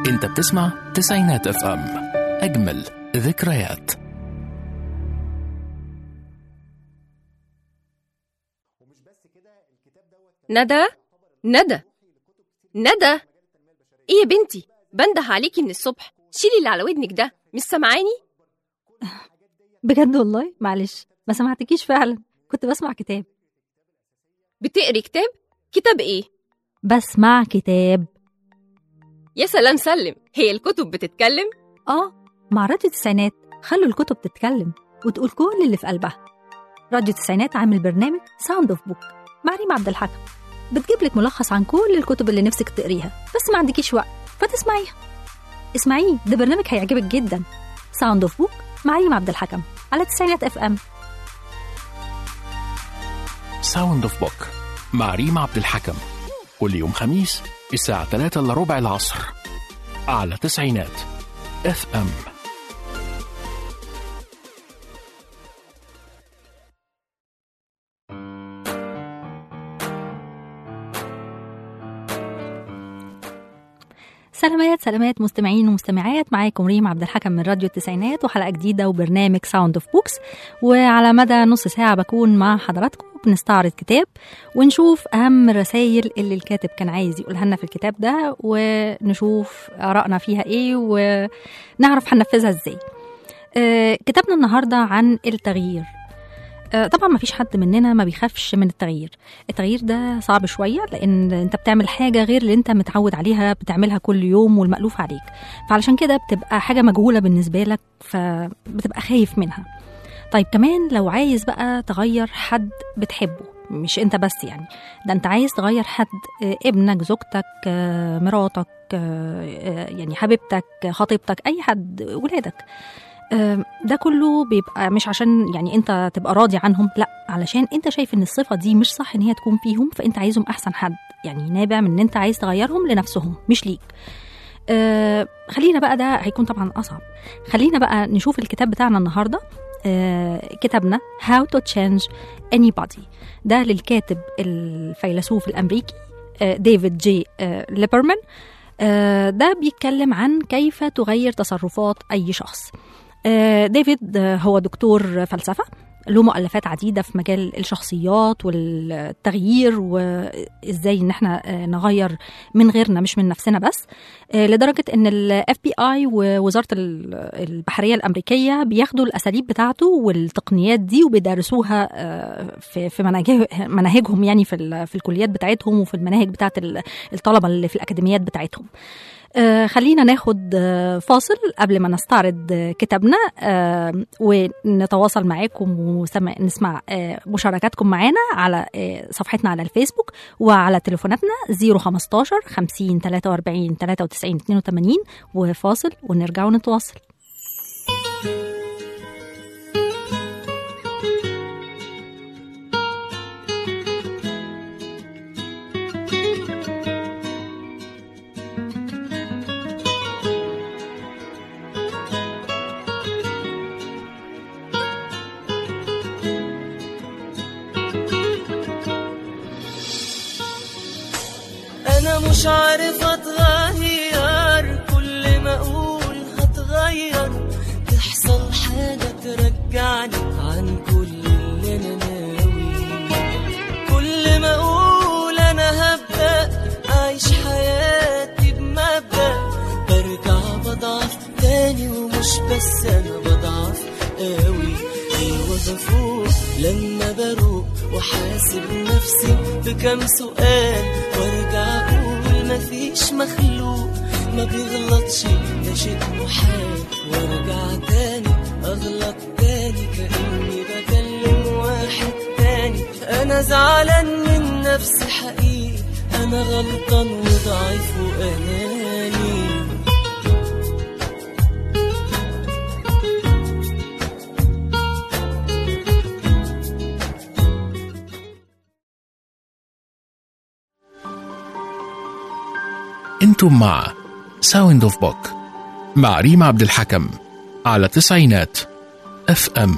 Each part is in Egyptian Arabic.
انت بتسمع تسعينات اف ام اجمل ذكريات ندى ندى ندى ايه يا بنتي بنده عليكي من الصبح شيلي اللي على ودنك ده مش سامعاني بجد والله معلش ما سمعتكيش فعلا كنت بسمع كتاب بتقري كتاب كتاب ايه بسمع كتاب يا سلام سلم هي الكتب بتتكلم اه مع راديو التسعينات خلوا الكتب تتكلم وتقول كل اللي في قلبها راديو التسعينات عامل برنامج ساوند اوف بوك مع ريم عبد الحكم بتجيب لك ملخص عن كل الكتب اللي نفسك تقريها بس ما عندكيش وقت فتسمعيها اسمعيه ده برنامج هيعجبك جدا ساوند اوف بوك مع ريم عبد الحكم على تسعينات اف ام ساوند اوف بوك مع ريم عبد الحكم كل يوم خميس الساعة 3 الا ربع العصر على تسعينات اف ام سلامات سلامات مستمعين ومستمعات معاكم ريم عبد الحكم من راديو التسعينات وحلقه جديده وبرنامج ساوند اوف بوكس وعلى مدى نص ساعه بكون مع حضراتكم بنستعرض كتاب ونشوف اهم الرسائل اللي الكاتب كان عايز يقولها لنا في الكتاب ده ونشوف ارائنا فيها ايه ونعرف هننفذها ازاي آه، كتابنا النهارده عن التغيير آه، طبعا ما فيش حد مننا ما بيخافش من التغيير التغيير ده صعب شويه لان انت بتعمل حاجه غير اللي انت متعود عليها بتعملها كل يوم والمألوف عليك فعلشان كده بتبقى حاجه مجهوله بالنسبه لك فبتبقى خايف منها طيب كمان لو عايز بقى تغير حد بتحبه مش انت بس يعني ده انت عايز تغير حد آه، ابنك زوجتك آه، مراتك آه، آه، يعني حبيبتك آه، خطيبتك اي حد ولادك آه، ده كله بيبقى مش عشان يعني انت تبقى راضي عنهم لا علشان انت شايف ان الصفه دي مش صح ان هي تكون فيهم فانت عايزهم احسن حد يعني نابع من ان انت عايز تغيرهم لنفسهم مش ليك آه خلينا بقى ده هيكون طبعا اصعب خلينا بقى نشوف الكتاب بتاعنا النهارده آه كتابنا How to Change Anybody ده للكاتب الفيلسوف الامريكي آه ديفيد جي آه ليبرمان آه ده بيتكلم عن كيف تغير تصرفات اي شخص آه، ديفيد آه، هو دكتور فلسفة له مؤلفات عديدة في مجال الشخصيات والتغيير وازاي ان احنا آه، نغير من غيرنا مش من نفسنا بس آه، لدرجة ان الاف بي اي ووزارة ال- البحرية الامريكية بياخدوا الاساليب بتاعته والتقنيات دي وبيدرسوها آه، في في مناهج- مناهجهم يعني في ال- في الكليات بتاعتهم وفي المناهج بتاعت ال- الطلبة اللي في الاكاديميات بتاعتهم آه، خلينا ناخد آه، فاصل قبل ما نستعرض آه، كتابنا آه، ونتواصل معاكم ونسمع مشاركاتكم معانا على آه، صفحتنا على الفيسبوك وعلى تليفوناتنا 015 50 43 93 82 وفاصل ونرجع ونتواصل انا مش عارف اتغير كل ما اقول هتغير تحصل حاجة ترجعني عن كل اللي انا ناوي كل ما اقول انا هبدأ اعيش حياتي بمبدأ برجع بضعف تاني ومش بس انا بضعف قوي ايوه بفوق لما بروق وحاسب نفسي بكم سؤال وارجع اقول مفيش مخلوق ما بيغلطش ده شيء محال وارجع تاني اغلط تاني كاني بكلم واحد تاني انا زعلان من نفسي حقيقي انا غلطان وضعيف واناني انتم مع ساوند اوف بوك مع ريم عبد الحكم على تسعينات اف ام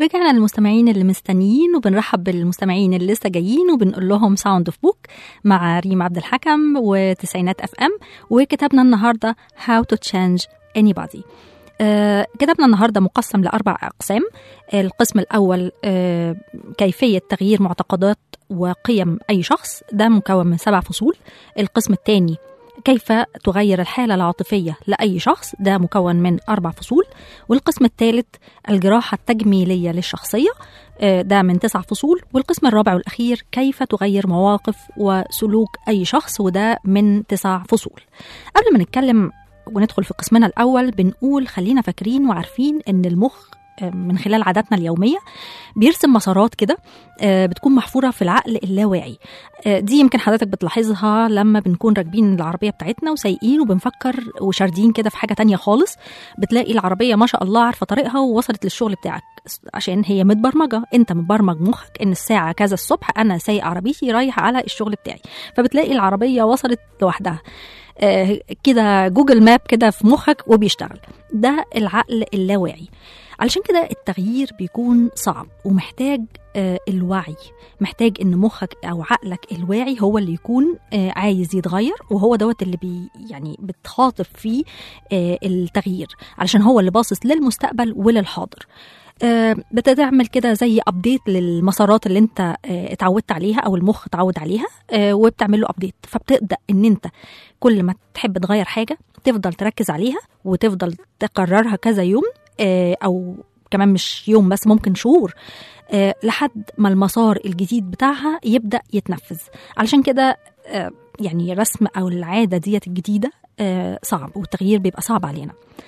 رجعنا للمستمعين اللي مستنيين وبنرحب بالمستمعين اللي لسه جايين وبنقول لهم ساوند اوف بوك مع ريم عبد الحكم وتسعينات اف ام وكتابنا النهارده How to Change Anybody آه، كتابنا النهارده مقسم لاربع اقسام القسم الاول آه، كيفيه تغيير معتقدات وقيم اي شخص ده مكون من سبع فصول القسم الثاني كيف تغير الحالة العاطفية لأي شخص ده مكون من أربع فصول والقسم الثالث الجراحة التجميلية للشخصية آه، ده من تسع فصول والقسم الرابع والأخير كيف تغير مواقف وسلوك أي شخص وده من تسع فصول قبل ما نتكلم وندخل في قسمنا الأول بنقول خلينا فاكرين وعارفين إن المخ آه، من خلال عاداتنا اليومية بيرسم مسارات كده آه، بتكون محفورة في العقل اللاواعي آه، دي يمكن حضرتك بتلاحظها لما بنكون راكبين العربية بتاعتنا وسايقين وبنفكر وشاردين كده في حاجة تانية خالص بتلاقي العربية ما شاء الله عارفة طريقها ووصلت للشغل بتاعك عشان هي متبرمجة انت مبرمج مخك ان الساعة كذا الصبح انا سايق عربيتي رايح على الشغل بتاعي فبتلاقي العربية وصلت لوحدها آه، كده جوجل ماب كده في مخك وبيشتغل ده العقل اللاواعي علشان كده التغيير بيكون صعب ومحتاج آه، الوعي محتاج ان مخك او عقلك الواعي هو اللي يكون آه، عايز يتغير وهو دوت اللي بي يعني بتخاطب فيه آه، التغيير علشان هو اللي باصص للمستقبل وللحاضر آه، بتعمل كده زي ابديت للمسارات اللي انت آه، اتعودت عليها او المخ اتعود عليها آه، وبتعمل له ابديت فبتبدا ان انت كل ما تحب تغير حاجه تفضل تركز عليها وتفضل تكررها كذا يوم آه، او كمان مش يوم بس ممكن شهور آه، لحد ما المسار الجديد بتاعها يبدا يتنفذ علشان كده آه، يعني رسم او العاده ديت الجديده آه، صعب والتغيير بيبقى صعب علينا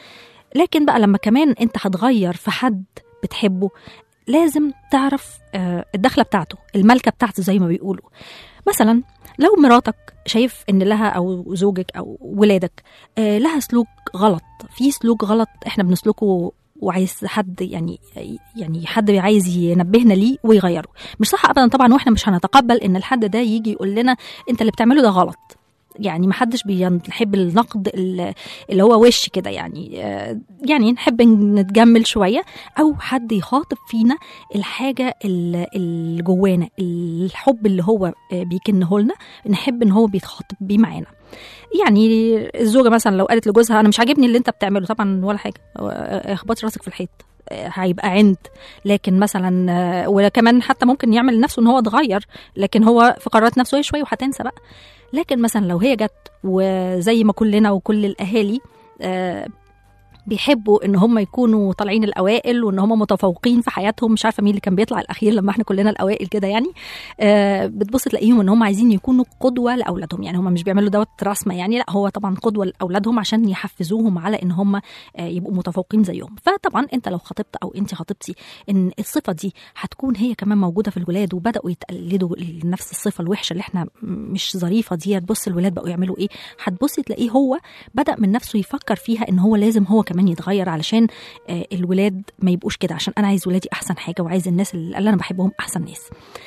لكن بقى لما كمان انت هتغير في حد بتحبه لازم تعرف آه، الدخله بتاعته الملكه بتاعته زي ما بيقولوا مثلا لو مراتك شايف ان لها او زوجك او ولادك آه، لها سلوك غلط في سلوك غلط احنا بنسلكه وعايز حد يعني يعني حد عايز ينبهنا ليه ويغيره مش صح ابدا طبعا واحنا مش هنتقبل ان الحد ده يجي يقول لنا انت اللي بتعمله ده غلط يعني محدش بيحب النقد ال- اللي هو وش كده يعني آه، يعني نحب نتجمل شويه او حد يخاطب فينا الحاجه ال- اللي جوانا الحب اللي هو آه، بيكنه لنا نحب ان هو بيتخاطب بيه معانا يعني الزوجه مثلا لو قالت لجوزها انا مش عاجبني اللي انت بتعمله طبعا ولا حاجه هو، آه، اخبطي راسك في الحيط آه، هيبقى عند لكن مثلا آه، وكمان حتى ممكن يعمل نفسه ان هو اتغير لكن هو في قرارات نفسه هي شويه وهتنسى بقى لكن مثلا لو هي جت وزي ما كلنا وكل الاهالي آه، بيحبوا ان هم يكونوا طالعين الاوائل وان هم متفوقين في حياتهم مش عارفه مين اللي كان بيطلع الاخير لما احنا كلنا الاوائل كده يعني آه، بتبص تلاقيهم ان هم عايزين يكونوا قدوه لاولادهم يعني هم مش بيعملوا دوت رسمه يعني لا هو طبعا قدوه لاولادهم عشان يحفزوهم على ان هم آه، يبقوا متفوقين زيهم فطبعا انت لو خطبت او انت خطبتي ان الصفه دي هتكون هي كمان موجوده في الولاد وبداوا يتقلدوا نفس الصفه الوحشه اللي احنا مش ظريفه دي تبص الولاد بقوا يعملوا ايه هتبصي تلاقيه هو بدا من نفسه يفكر فيها ان هو لازم هو كمان يتغير علشان آه، الولاد ما يبقوش كده عشان انا عايز ولادي احسن حاجه وعايز الناس اللي انا بحبهم احسن ناس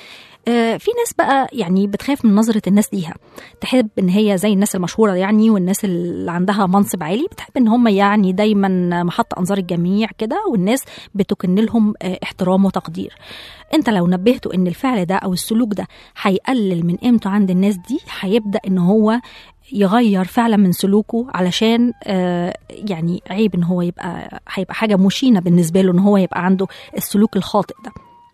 آه، في ناس بقى يعني بتخاف من نظرة الناس ليها تحب ان هي زي الناس المشهورة يعني والناس اللي عندها منصب عالي بتحب ان هم يعني دايما محط انظار الجميع كده والناس بتكن لهم آه، احترام وتقدير انت لو نبهته ان الفعل ده او السلوك ده هيقلل من قيمته عند الناس دي هيبدأ ان هو يغير فعلا من سلوكه علشان آه، يعني عيب ان هو يبقى هيبقى حاجه مشينه بالنسبه له ان هو يبقى عنده السلوك الخاطئ ده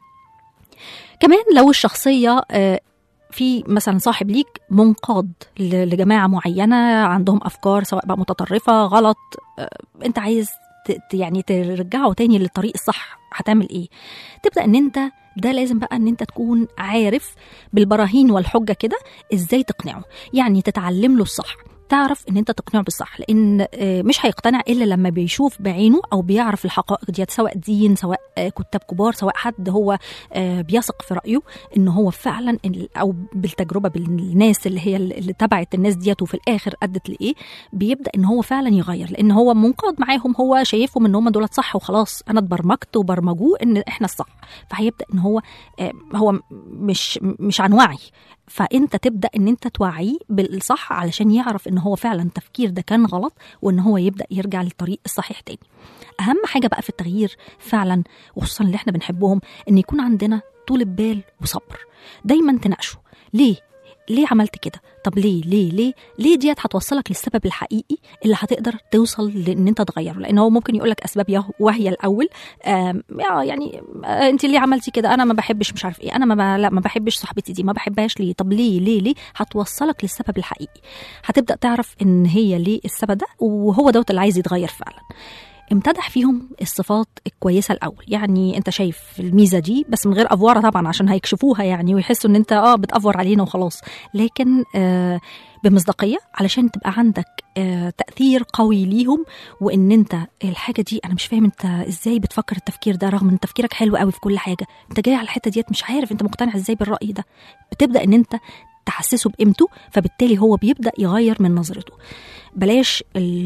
كمان لو الشخصيه آه، في مثلا صاحب ليك منقاد ل- لجماعه معينه عندهم افكار سواء بقى متطرفه غلط آه، انت عايز ت- ت- يعني ترجعه تاني للطريق الصح هتعمل ايه تبدا ان انت ده لازم بقى ان انت تكون عارف بالبراهين والحجه كده ازاي تقنعه يعني تتعلم له الصح تعرف ان انت تقنعه بالصح لان آه، مش هيقتنع الا لما بيشوف بعينه او بيعرف الحقائق ديت سواء دين سواء آه، كتاب كبار سواء حد هو آه، بيثق في رايه ان هو فعلا ال- او بالتجربه بالناس اللي هي اللي تبعت الناس ديت وفي الاخر ادت لايه بيبدا ان هو فعلا يغير لان هو منقاد معاهم هو شايفهم ان هم دولت صح وخلاص انا اتبرمجت وبرمجوه ان احنا الصح فهيبدا ان هو آه، هو مش مش عن وعي فانت تبدا ان انت توعيه بالصح علشان يعرف ان هو فعلا التفكير ده كان غلط وان هو يبدا يرجع للطريق الصحيح تاني اهم حاجه بقى في التغيير فعلا وخصوصا اللي احنا بنحبهم ان يكون عندنا طول بال وصبر دايما تناقشوا ليه ليه عملت كده طب ليه ليه ليه ليه ديت هتوصلك للسبب الحقيقي اللي هتقدر توصل لان انت تغيره لان هو ممكن يقول لك اسباب يه- وهي الاول آم، آه يعني آه انت ليه عملتي كده انا ما بحبش مش عارف ايه انا ما ب- لا ما بحبش صاحبتي دي ما بحبهاش ليه طب ليه ليه ليه هتوصلك للسبب الحقيقي هتبدا تعرف ان هي ليه السبب ده وهو دوت اللي عايز يتغير فعلا امتدح فيهم الصفات الكويسه الاول يعني انت شايف الميزه دي بس من غير افوره طبعا عشان هيكشفوها يعني ويحسوا ان انت اه بتافور علينا وخلاص لكن آه بمصداقيه علشان تبقى عندك آه تاثير قوي ليهم وان انت الحاجه دي انا مش فاهم انت ازاي بتفكر التفكير ده رغم ان تفكيرك حلو قوي في كل حاجه انت جاي على الحته ديت مش عارف انت مقتنع ازاي بالراي ده بتبدا ان انت تحسسه بقيمته فبالتالي هو بيبدا يغير من نظرته بلاش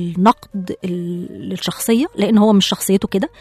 النقد ال- للشخصيه لان هو مش شخصيته كده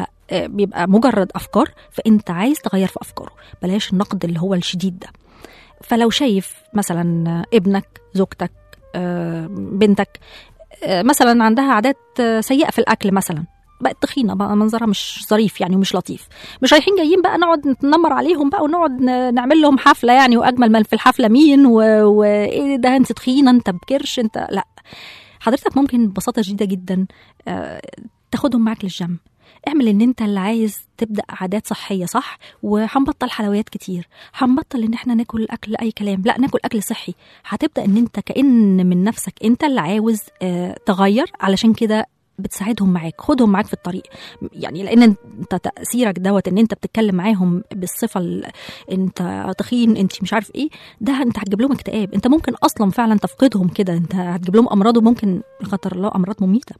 فبيبقى مجرد افكار فانت عايز تغير في افكاره بلاش النقد اللي هو الشديد ده فلو شايف مثلا ابنك زوجتك آه، بنتك آه، مثلا عندها عادات آه، سيئه في الاكل مثلا بقت تخينه بقى منظرها مش ظريف يعني ومش لطيف مش رايحين جايين بقى نقعد نتنمر عليهم بقى ونقعد ن- نعمل لهم حفله يعني واجمل من في الحفله مين و- وايه ده انت تخينه انت بكرش انت لا حضرتك ممكن ببساطه شديده جدا آه، تاخدهم معاك للجيم اعمل ان انت اللي عايز تبدا عادات صحيه صح وهنبطل حلويات كتير هنبطل ان احنا ناكل اكل اي كلام لا ناكل اكل صحي هتبدا ان انت كان من نفسك انت اللي عاوز آه، تغير علشان كده بتساعدهم معاك خدهم معاك في الطريق يعني لان انت تاثيرك دوت ان انت بتتكلم معاهم بالصفه ال- انت تخين انت مش عارف ايه ده انت هتجيب لهم اكتئاب انت ممكن اصلا فعلا تفقدهم كده انت هتجيب لهم امراض وممكن لا قدر الله امراض مميته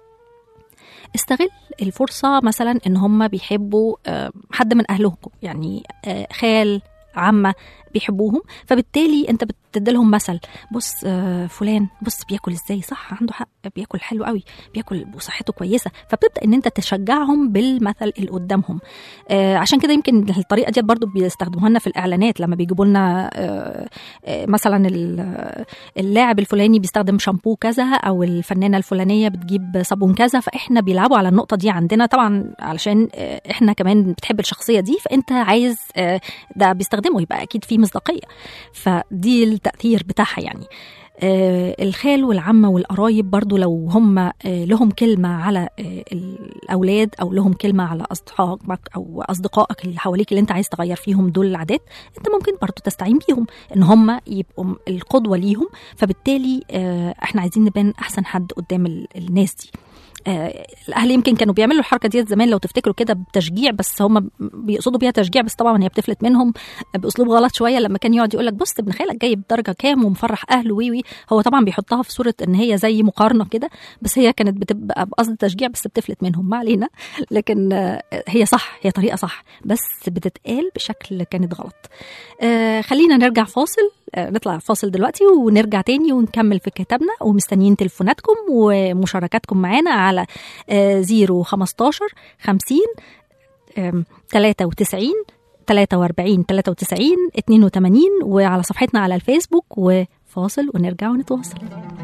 استغل الفرصة مثلا ان هم بيحبوا آه، حد من اهلهم يعني آه، خال عمة بيحبوهم فبالتالي انت بتديلهم مثل بص آه، فلان بص بياكل ازاي صح عنده حق بياكل حلو قوي بياكل وصحته كويسه فبتبدا ان انت تشجعهم بالمثل اللي قدامهم آه، عشان كده يمكن الطريقه دي برضو بيستخدموها لنا في الاعلانات لما بيجيبوا لنا آه، آه، مثلا ال- اللاعب الفلاني بيستخدم شامبو كذا او الفنانه الفلانيه بتجيب صابون كذا فاحنا بيلعبوا على النقطه دي عندنا طبعا علشان آه، احنا كمان بتحب الشخصيه دي فانت عايز آه، ده بيستخدمه يبقى اكيد في مصداقيه فدي التاثير بتاعها يعني آه، الخال والعمة والقرايب برضو لو هم آه، لهم كلمة على آه، الأولاد أو لهم كلمة على أصحابك أو أصدقائك اللي حواليك اللي أنت عايز تغير فيهم دول العادات أنت ممكن برضو تستعين بيهم إن هم يبقوا م- القدوة ليهم فبالتالي آه، إحنا عايزين نبان أحسن حد قدام ال- الناس دي آه، الاهل يمكن كانوا بيعملوا الحركه ديت زمان لو تفتكروا كده بتشجيع بس هم بيقصدوا بيها تشجيع بس طبعا هي بتفلت منهم باسلوب غلط شويه لما كان يقعد يقول لك بص ابن خالك جايب درجه كام ومفرح اهله وي وي هو طبعا بيحطها في صوره ان هي زي مقارنه كده بس هي كانت بتبقى بقصد تشجيع بس بتفلت منهم ما علينا لكن آه، هي صح هي طريقه صح بس بتتقال بشكل كانت غلط آه، خلينا نرجع فاصل آه، نطلع فاصل دلوقتي ونرجع تاني ونكمل في كتابنا ومستنيين تليفوناتكم ومشاركاتكم معانا على آه، 015 50 آم، 93 43 93 82 وعلى صفحتنا على الفيسبوك وفاصل ونرجع ونتواصل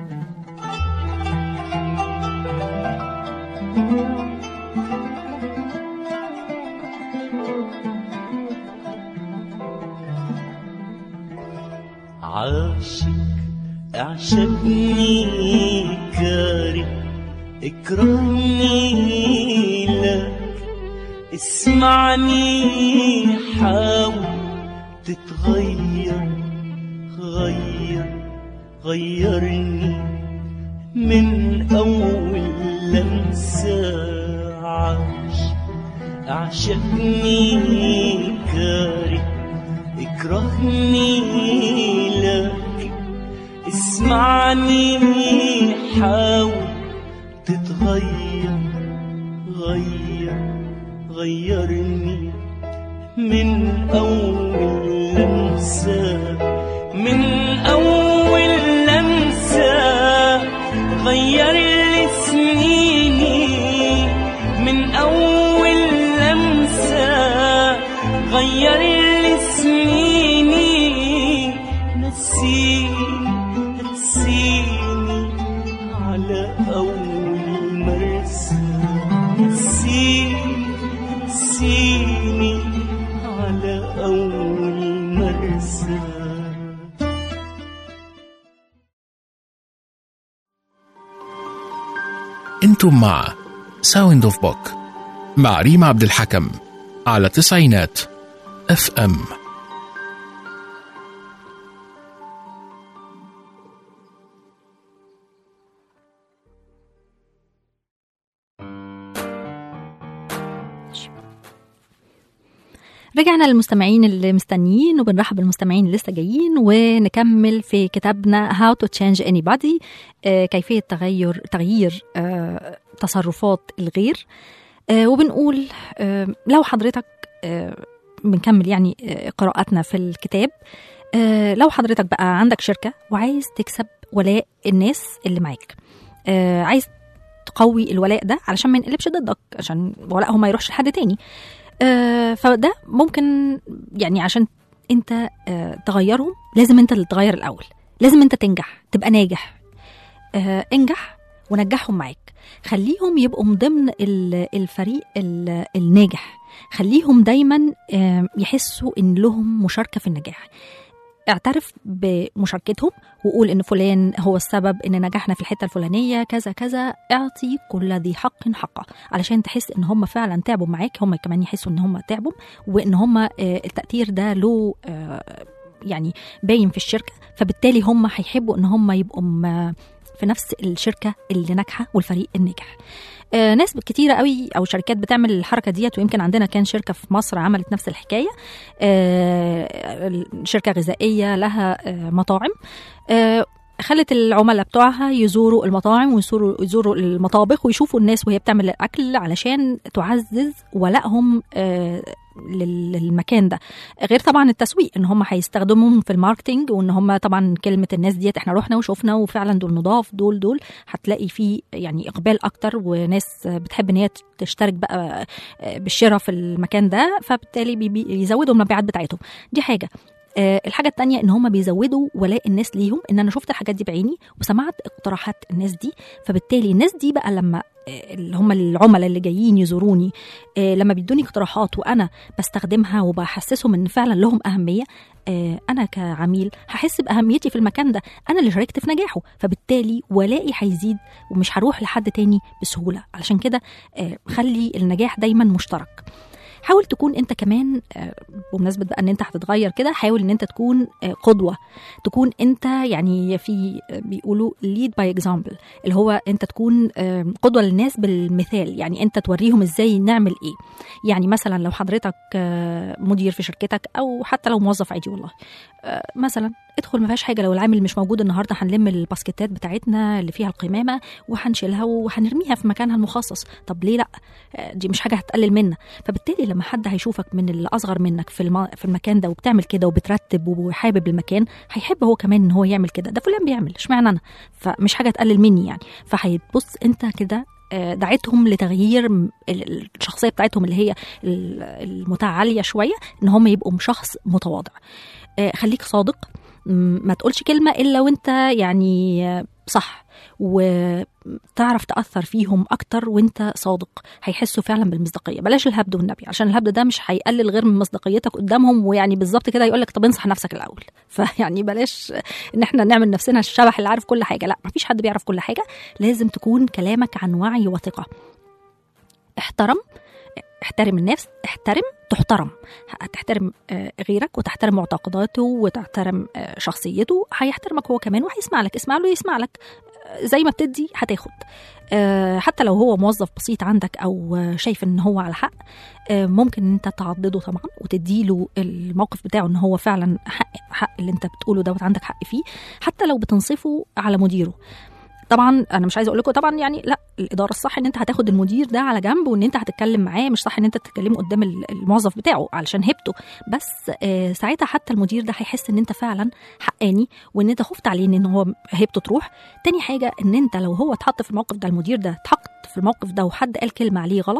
عاشق اعشقني كاره اكرهني لك اسمعني حاول تتغير غير غيرني من أول لمسة عاش أعشقني كاره اكرهني لك اسمعني حاول تتغير غير غيرني من أول لمسة من أول لمسة غير لي سنيني من أول لمسة غير لي سنيني أول مرسى سيني سيني على أول مرسى انتم مع ساوند اوف بوك مع ريم عبد الحكم على تسعينات اف ام رجعنا للمستمعين اللي مستنيين وبنرحب بالمستمعين اللي لسه جايين ونكمل في كتابنا How to Change Anybody آه، كيفية تغير تغيير آه، تصرفات الغير آه، وبنقول آه، لو حضرتك آه، بنكمل يعني آه، قراءاتنا في الكتاب آه، لو حضرتك بقى عندك شركة وعايز تكسب ولاء الناس اللي معاك آه، عايز تقوي الولاء ده علشان ما ينقلبش ضدك عشان ولائهم ما يروحش لحد تاني آه، فده ممكن يعني عشان انت آه، تغيرهم لازم انت اللي تغير الاول لازم انت تنجح تبقى ناجح آه، انجح ونجحهم معاك خليهم يبقوا من ضمن ال- الفريق ال- الناجح خليهم دايما آه، يحسوا ان لهم مشاركه في النجاح اعترف بمشاركتهم وقول ان فلان هو السبب ان نجحنا في الحته الفلانيه كذا كذا اعطي كل ذي حق حقه علشان تحس ان هم فعلا تعبوا معاك هم كمان يحسوا ان هم تعبوا وان هم آه، التاثير ده له آه، يعني باين في الشركه فبالتالي هم هيحبوا ان هم يبقوا م- في نفس الشركه اللي ناجحه والفريق الناجح آه، ناس كتيرة قوي او شركات بتعمل الحركه ديت ويمكن عندنا كان شركه في مصر عملت نفس الحكايه آه، شركه غذائيه لها آه، مطاعم آه، خلت العملاء بتوعها يزوروا المطاعم ويزوروا يزوروا المطابخ ويشوفوا الناس وهي بتعمل الاكل علشان تعزز ولائهم آه، لل- للمكان ده غير طبعا التسويق ان هم هيستخدموهم في الماركتينج وان هم طبعا كلمه الناس ديت احنا رحنا وشفنا وفعلا دول نضاف دول دول هتلاقي فيه يعني اقبال اكتر وناس بتحب ان هي تشترك بقى بالشراء في المكان ده فبالتالي بي- بي- بيزودوا المبيعات بتاعتهم دي حاجه آه، الحاجة التانية ان هم بيزودوا ولاء الناس ليهم ان انا شفت الحاجات دي بعيني وسمعت اقتراحات الناس دي فبالتالي الناس دي بقى لما آه، اللي هم العملاء اللي جايين يزوروني آه، لما بيدوني اقتراحات وانا بستخدمها وبحسسهم ان فعلا لهم اهميه آه، انا كعميل هحس باهميتي في المكان ده انا اللي شاركت في نجاحه فبالتالي ولائي هيزيد ومش هروح لحد تاني بسهوله علشان كده آه، خلي النجاح دايما مشترك حاول تكون انت كمان آه، بمناسبه بقى ان انت هتتغير كده حاول ان انت تكون آه، قدوه تكون انت يعني في آه، بيقولوا lead by example اللي هو انت تكون آه، قدوه للناس بالمثال يعني انت توريهم ازاي نعمل ايه يعني مثلا لو حضرتك آه، مدير في شركتك او حتى لو موظف عادي والله آه، مثلا ادخل ما فيهاش حاجه لو العامل مش موجود النهارده هنلم الباسكتات بتاعتنا اللي فيها القمامه وهنشيلها وهنرميها في مكانها المخصص طب ليه لا آه، دي مش حاجه هتقلل منا فبالتالي لما حد هيشوفك من الاصغر منك في الم... في المكان ده وبتعمل كده وبترتب وحابب المكان هيحب هو كمان ان هو يعمل كده ده فلان بيعمل اشمعنى انا فمش حاجه تقلل مني يعني فهيبص انت كده آه، دعيتهم لتغيير م- ال- الشخصيه بتاعتهم اللي هي ال- المتعاليه شويه ان هم يبقوا شخص متواضع آه، خليك صادق م- ما تقولش كلمه الا وانت يعني آه، صح وتعرف تاثر فيهم اكتر وانت صادق هيحسوا فعلا بالمصداقيه بلاش الهبد والنبي عشان الهبد ده مش هيقلل غير من مصداقيتك قدامهم ويعني بالظبط كده يقول لك طب انصح نفسك الاول فيعني بلاش ان احنا نعمل نفسنا الشبح اللي عارف كل حاجه لا مفيش حد بيعرف كل حاجه لازم تكون كلامك عن وعي وثقه احترم احترم النفس احترم تحترم هتحترم آه، غيرك وتحترم معتقداته وتحترم آه، شخصيته هيحترمك هو كمان وهيسمع لك اسمع له يسمع لك آه، زي ما بتدي هتاخد آه، حتى لو هو موظف بسيط عندك او آه، شايف ان هو على حق آه، ممكن ان انت تعضده طبعا وتديله الموقف بتاعه ان هو فعلا حق حق اللي انت بتقوله دوت عندك حق فيه حتى لو بتنصفه على مديره طبعا انا مش عايزه اقول لكم طبعا يعني لا الاداره الصح ان انت هتاخد المدير ده على جنب وان انت هتتكلم معاه مش صح ان انت تتكلمه قدام ال- الموظف بتاعه علشان هيبته بس آه ساعتها حتى المدير ده هيحس ان انت فعلا حقاني وان انت خفت عليه ان هو هيبته تروح تاني حاجه ان انت لو هو اتحط في الموقف ده المدير ده اتحط في الموقف ده وحد قال كلمه عليه غلط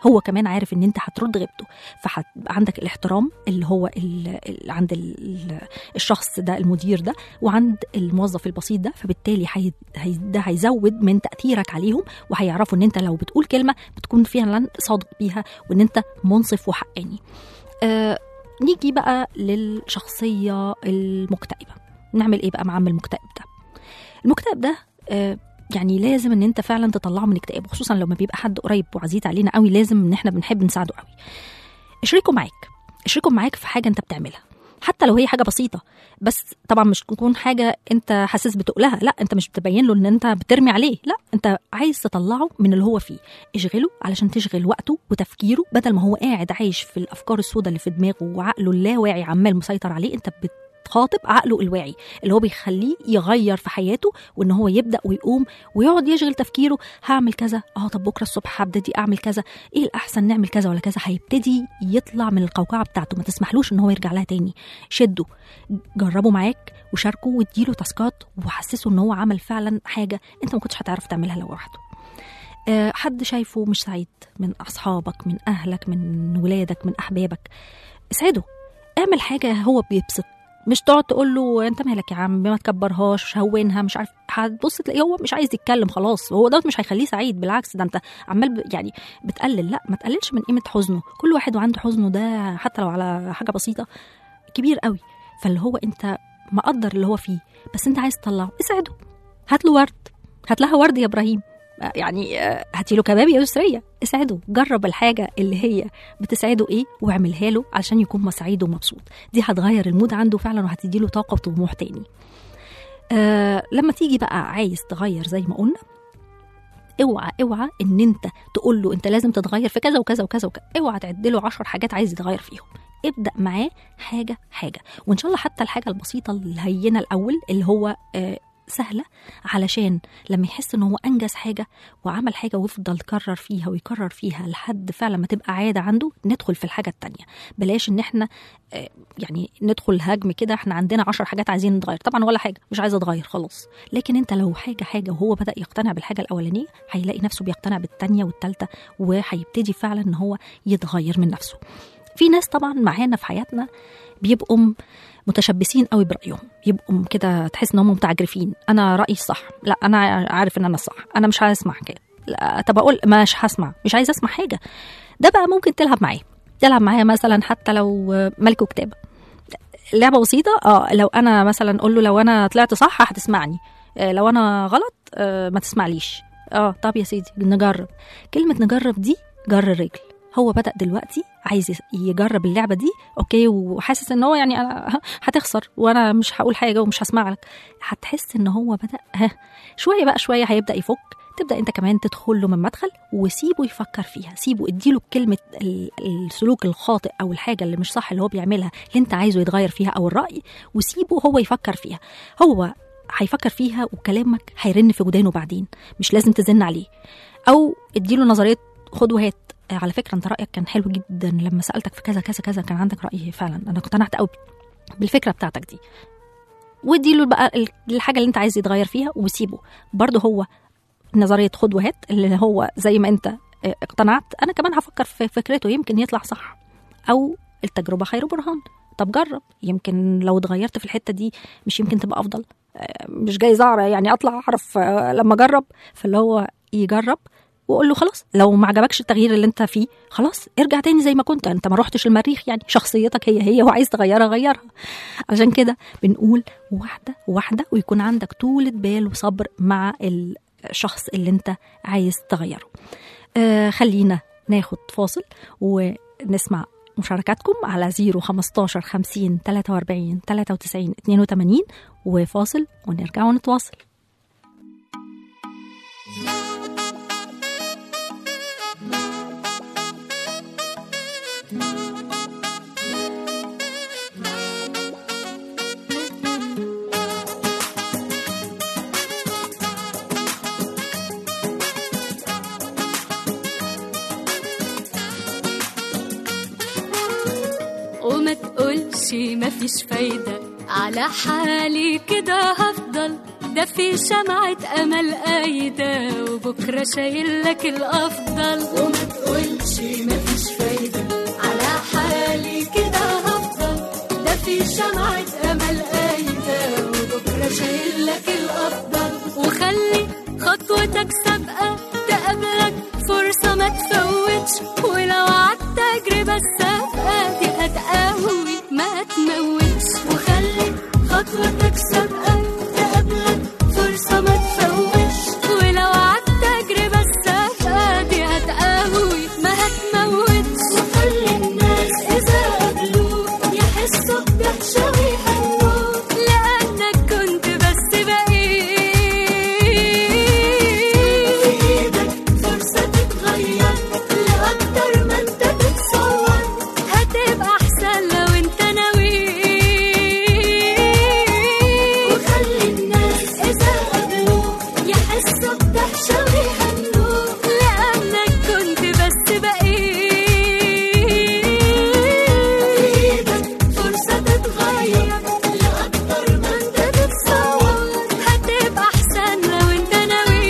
هو كمان عارف ان انت هترد غيبته فهتبقى عندك الاحترام اللي هو ال ال عند ال ال الشخص ده المدير ده وعند الموظف البسيط ده فبالتالي هي هي ده هيزود من تاثيرك عليهم وهيعرفوا ان انت لو بتقول كلمه بتكون فعلا صادق بيها وان انت منصف وحقاني آه نيجي بقى للشخصيه المكتئبه نعمل ايه بقى مع عم المكتئب ده المكتئب ده آه يعني لازم ان انت فعلا تطلعه من اكتئاب خصوصا لما بيبقى حد قريب وعزيز علينا قوي لازم ان احنا بنحب نساعده قوي اشركه معاك اشركه معاك في حاجه انت بتعملها حتى لو هي حاجه بسيطه بس طبعا مش تكون حاجه انت حاسس بتقلها لا انت مش بتبين له ان انت بترمي عليه لا انت عايز تطلعه من اللي هو فيه اشغله علشان تشغل وقته وتفكيره بدل ما هو قاعد عايش في الافكار السوداء اللي في دماغه وعقله اللاواعي عمال مسيطر عليه انت بت خاطب عقله الواعي اللي هو بيخليه يغير في حياته وان هو يبدا ويقوم ويقعد يشغل تفكيره هعمل كذا اه طب بكره الصبح هبتدي اعمل كذا ايه الاحسن نعمل كذا ولا كذا هيبتدي يطلع من القوقعه بتاعته ما تسمحلوش ان هو يرجع لها تاني شده جربه معاك وشاركه واديله تاسكات وحسسه ان هو عمل فعلا حاجه انت ما كنتش هتعرف تعملها لو لوحده آه، حد شايفه مش سعيد من اصحابك من اهلك من ولادك من احبابك اسعده اعمل حاجه هو بيبسط مش تقعد تقول له انت مالك يا عم ما تكبرهاش هونها مش عارف هتبص تلاقيه هو مش عايز يتكلم خلاص هو دوت مش هيخليه سعيد بالعكس ده انت عمال ب... يعني بتقلل لا ما تقللش من قيمه حزنه كل واحد وعنده حزنه ده حتى لو على حاجه بسيطه كبير قوي فاللي هو انت مقدر اللي هو فيه بس انت عايز تطلعه اسعده هات له ورد هات لها ورد يا ابراهيم يعني آه، هاتي له كباب يا يسريه اسعده جرب الحاجه اللي هي بتسعده ايه واعملها له علشان يكون سعيد ومبسوط دي هتغير المود عنده فعلا وهتدي له طاقه وطموح تاني آه لما تيجي بقى عايز تغير زي ما قلنا اوعى اوعى ان انت تقول له انت لازم تتغير في كذا وكذا وكذا وكذا اوعى تعد له 10 حاجات عايز يتغير فيهم ابدا معاه حاجه حاجه وان شاء الله حتى الحاجه البسيطه الهينه الاول اللي هو آه سهله علشان لما يحس ان هو انجز حاجه وعمل حاجه ويفضل يكرر فيها ويكرر فيها لحد فعلا ما تبقى عاده عنده ندخل في الحاجه التانية بلاش ان احنا آه، يعني ندخل هجم كده احنا عندنا عشر حاجات عايزين نتغير طبعا ولا حاجه مش عايزه اتغير خلاص لكن انت لو حاجه حاجه وهو بدا يقتنع بالحاجه الاولانيه هيلاقي نفسه بيقتنع بالتانية والتالتة وهيبتدي فعلا ان هو يتغير من نفسه في ناس طبعا معانا في حياتنا بيبقوا م- متشبثين قوي برايهم يبقوا كده تحس ان هم متعجرفين انا رايي الصح لا انا عارف ان انا الصح انا مش هسمع كده لا طب اقول مش هسمع مش عايزه اسمع حاجه ده بقى ممكن تلعب معاه تلعب معاه مثلا حتى لو ملك وكتابه لعبه بسيطه اه لو انا مثلا اقول له لو انا طلعت صح هتسمعني آه، لو انا غلط آه، ما تسمعليش اه طب يا سيدي نجرب كلمه نجرب دي جر الرجل هو بدا دلوقتي عايز يس- يجرب اللعبه دي اوكي وحاسس ان هو يعني انا هتخسر وانا مش هقول حاجه ومش هسمع لك هتحس ان هو بدا ها شويه بقى شويه هيبدا يفك تبدا انت كمان تدخل له من مدخل وسيبه يفكر فيها سيبه اديله كلمه ال- السلوك الخاطئ او الحاجه اللي مش صح اللي هو بيعملها اللي انت عايزه يتغير فيها او الراي وسيبه هو يفكر فيها هو هيفكر فيها وكلامك هيرن في ودانه بعدين مش لازم تزن عليه او اديله نظريه خد وهات آه، على فكره انت رايك كان حلو جدا لما سالتك في كذا كذا كذا كان عندك راي فعلا انا اقتنعت قوي بالفكره بتاعتك دي واديله بقى ال- الحاجه اللي انت عايز يتغير فيها وسيبه برضه هو نظريه خد وهات اللي هو زي ما انت آه، اقتنعت انا كمان هفكر في فكرته يمكن يطلع صح او التجربه خير برهان طب جرب يمكن لو اتغيرت في الحته دي مش يمكن تبقى افضل آه، مش جاي اعرف يعني اطلع اعرف آه، لما اجرب فاللي هو يجرب واقول له خلاص لو ما عجبكش التغيير اللي انت فيه خلاص ارجع تاني زي ما كنت انت ما رحتش المريخ يعني شخصيتك هي هي وعايز تغيرها غيرها عشان كده بنقول واحده واحده ويكون عندك طولة بال وصبر مع الشخص اللي انت عايز تغيره آه خلينا ناخد فاصل ونسمع مشاركاتكم على 0 15 50 43 93 82 وفاصل ونرجع ونتواصل وما تقولش مفيش فايدة على حالي كده هفضل ده في شمعة أمل قايدة وبكرة شايل لك الأفضل وما تقولش مفيش فايدة على حالي كده هفضل ده في شمعة أمل قايدة وبكرة شايل لك الأفضل وخلي خطوتك سابقة تقابلك فرصة ما تفوتش ولو عدت تجربة السابقة دي هتقوي ما تموتش وخلي خطوتك سابقة تقابلك فرصة ما تفوتش ولو عدت تجربة السابقة دي هتقوي ما هتموتش وخلي الناس إذا قابلوك يحسوا بدهشة ويهنوك لأنك كنت بس بقيت في إيدك فرصة تتغير لأكتر ما أنت تتصور هتبقى أحسن لو أنت ناوي وخلي الناس إذا قابلوك يحسوا بدهشة ويهنوك لأنك كنت بس بقيت في إيدك فرصة تتغير لأكتر ما أنت تتصور هتبقى أحسن لو أنت ناوي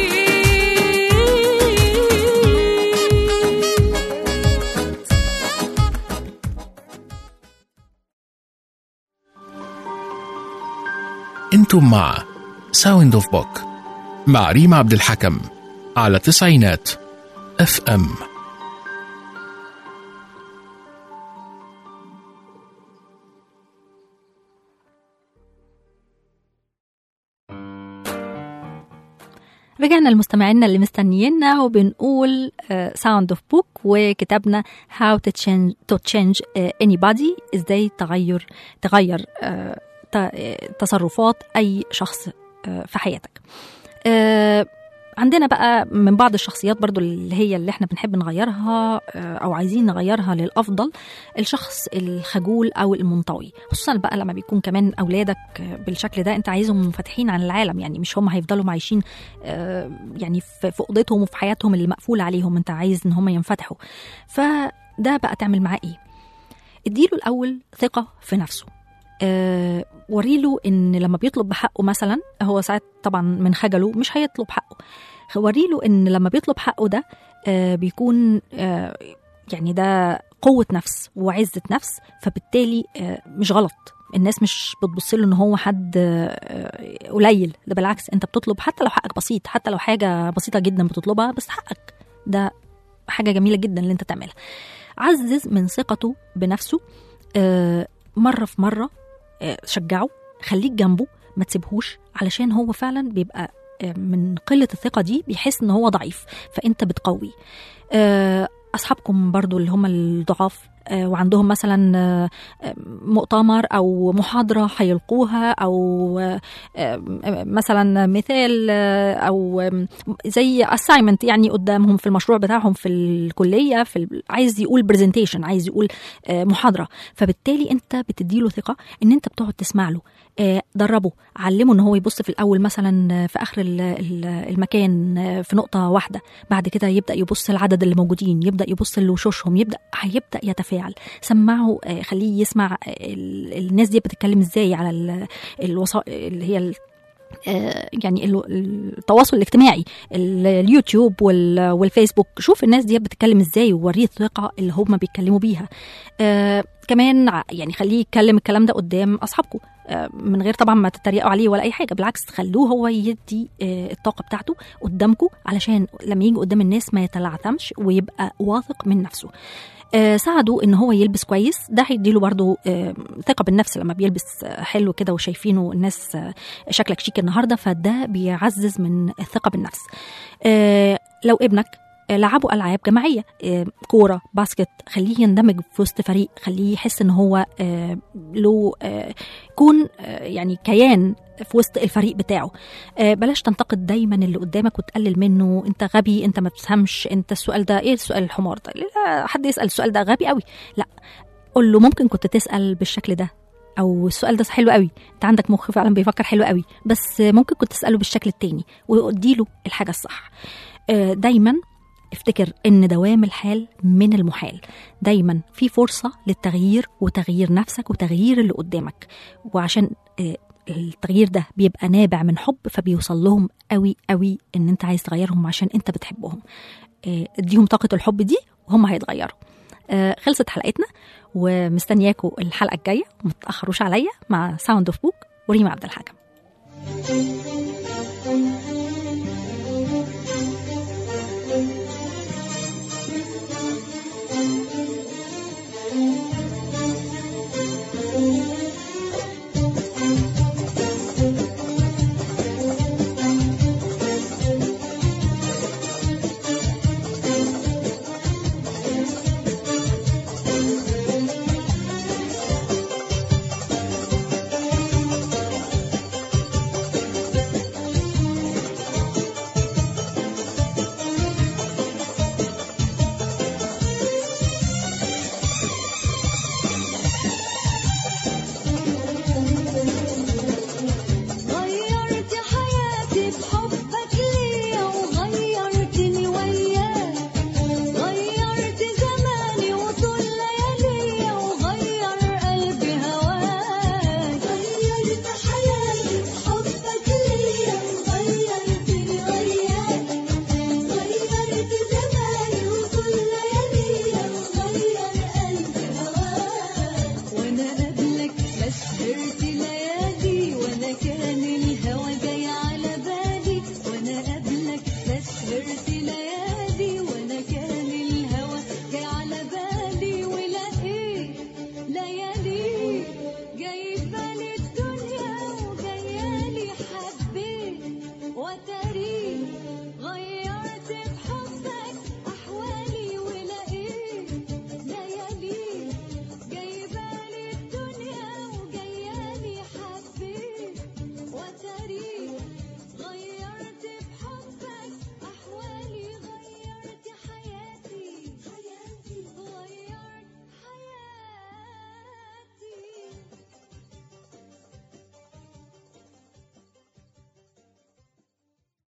انتم مع ساوند اوف بوك مع ريم عبد الحكم على تسعينات اف ام رجعنا لمستمعينا اللي مستنيينا وبنقول ساوند اوف بوك وكتابنا How to change, to change آه، anybody ازاي تغير تغير آه، ت- آه، تصرفات اي شخص آه، في حياتك آه، عندنا بقى من بعض الشخصيات برضو اللي هي اللي احنا بنحب نغيرها آه، او عايزين نغيرها للافضل الشخص الخجول او المنطوي خصوصا بقى لما بيكون كمان اولادك آه، بالشكل ده انت عايزهم منفتحين عن العالم يعني مش هم هيفضلوا عايشين آه، يعني في في اوضتهم وفي حياتهم اللي مقفوله عليهم انت عايز ان هم ينفتحوا فده بقى تعمل معاه ايه اديله الاول ثقه في نفسه آه وريله ان لما بيطلب بحقه مثلا هو ساعات طبعا من خجله مش هيطلب حقه وريله ان لما بيطلب حقه ده آه بيكون آه يعني ده قوة نفس وعزة نفس فبالتالي آه مش غلط الناس مش بتبص له ان هو حد آه، قليل ده بالعكس انت بتطلب حتى لو حقك بسيط حتى لو حاجه بسيطه جدا بتطلبها بس حقك ده حاجه جميله جدا اللي انت تعملها عزز من ثقته بنفسه آه، مره في مره آه، شجعه خليك جنبه ما تسيبهوش علشان هو فعلا بيبقى آه، من قله الثقه دي بيحس ان هو ضعيف فانت بتقويه آه، اصحابكم برضو اللي هم الضعاف آه، وعندهم مثلا آه، آه، مؤتمر او محاضره هيلقوها او آه، آه، مثلا مثال آه، او آم، زي assignment يعني قدامهم في المشروع بتاعهم في الكليه في ال- عايز يقول برزنتيشن عايز يقول آه، محاضره فبالتالي انت بتديله ثقه ان انت بتقعد تسمع له آه، دربه علمه ان هو يبص في الاول مثلا آه، في اخر ال- ال- المكان آه، في نقطه واحده بعد كده يبدا يبص العدد اللي موجودين يبدا يبص لوشوشهم يبدا هيبدا يتفاعل سمعه آه، خليه يسمع آه، ال- الناس دي بتتكلم ازاي على ال- الوسائل اللي هي ال- آه، يعني ال- التواصل الاجتماعي ال- اليوتيوب وال- والفيسبوك شوف الناس دي بتتكلم ازاي ووريه الثقه اللي هم بيتكلموا بيها آه كمان ع- يعني خليه يتكلم الكلام ده قدام اصحابكم آه من غير طبعا ما تتريقوا عليه ولا اي حاجه بالعكس خلوه هو يدي آه الطاقه بتاعته قدامكم علشان لما يجي قدام الناس ما يتلعثمش ويبقى واثق من نفسه آه، ساعده ان هو يلبس كويس ده هيديله برضو آه، ثقه بالنفس لما بيلبس آه، حلو كده وشايفينه الناس آه، شكلك شيك النهارده فده بيعزز من الثقه بالنفس آه، لو ابنك آه، لعبوا العاب جماعيه آه، كوره باسكت خليه يندمج في وسط فريق خليه يحس ان هو آه، له آه، يكون آه، يعني كيان في وسط الفريق بتاعه آه، بلاش تنتقد دايما اللي قدامك وتقلل منه انت غبي انت ما بتفهمش انت السؤال ده ايه السؤال الحمار ده لا، حد يسال السؤال ده غبي قوي لا قول له ممكن كنت تسال بالشكل ده او السؤال ده حلو قوي انت عندك مخ فعلا بيفكر حلو قوي بس ممكن كنت تساله بالشكل التاني واديله الحاجه الصح آه، دايما افتكر ان دوام الحال من المحال دايما في فرصه للتغيير وتغيير نفسك وتغيير اللي قدامك وعشان آه، التغيير ده بيبقى نابع من حب فبيوصل لهم قوي قوي ان انت عايز تغيرهم عشان انت بتحبهم آه، اديهم طاقه الحب دي وهم هيتغيروا آه، خلصت حلقتنا ومستنياكم الحلقه الجايه ما تاخروش عليا مع ساوند اوف بوك وريما عبد الحكم